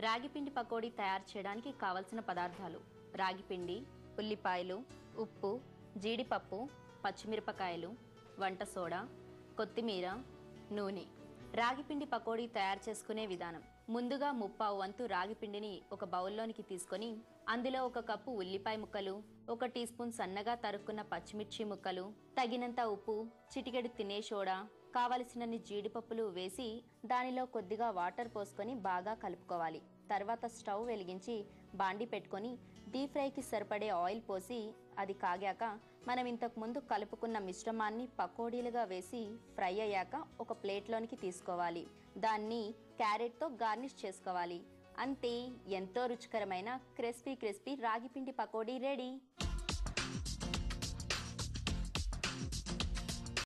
రాగిపిండి పకోడీ తయారు చేయడానికి కావలసిన పదార్థాలు రాగిపిండి ఉల్లిపాయలు ఉప్పు జీడిపప్పు పచ్చిమిరపకాయలు వంట సోడా కొత్తిమీర నూనె రాగిపిండి పకోడీ తయారు చేసుకునే విధానం ముందుగా ముప్పావు వంతు రాగిపిండిని ఒక బౌల్లోనికి తీసుకొని అందులో ఒక కప్పు ఉల్లిపాయ ముక్కలు ఒక టీ స్పూన్ సన్నగా తరుక్కున్న పచ్చిమిర్చి ముక్కలు తగినంత ఉప్పు చిటికెడు తినే సోడా కావలసినన్ని జీడిపప్పులు వేసి దానిలో కొద్దిగా వాటర్ పోసుకొని బాగా కలుపుకోవాలి తర్వాత స్టవ్ వెలిగించి బాండి పెట్టుకొని డీప్ ఫ్రైకి సరిపడే ఆయిల్ పోసి అది కాగాక మనం ఇంతకు ముందు కలుపుకున్న మిశ్రమాన్ని పకోడీలుగా వేసి ఫ్రై అయ్యాక ఒక ప్లేట్లోనికి తీసుకోవాలి దాన్ని క్యారెట్తో గార్నిష్ చేసుకోవాలి అంతే ఎంతో రుచికరమైన క్రిస్పీ క్రిస్పీ రాగిపిండి పకోడీ రెడీ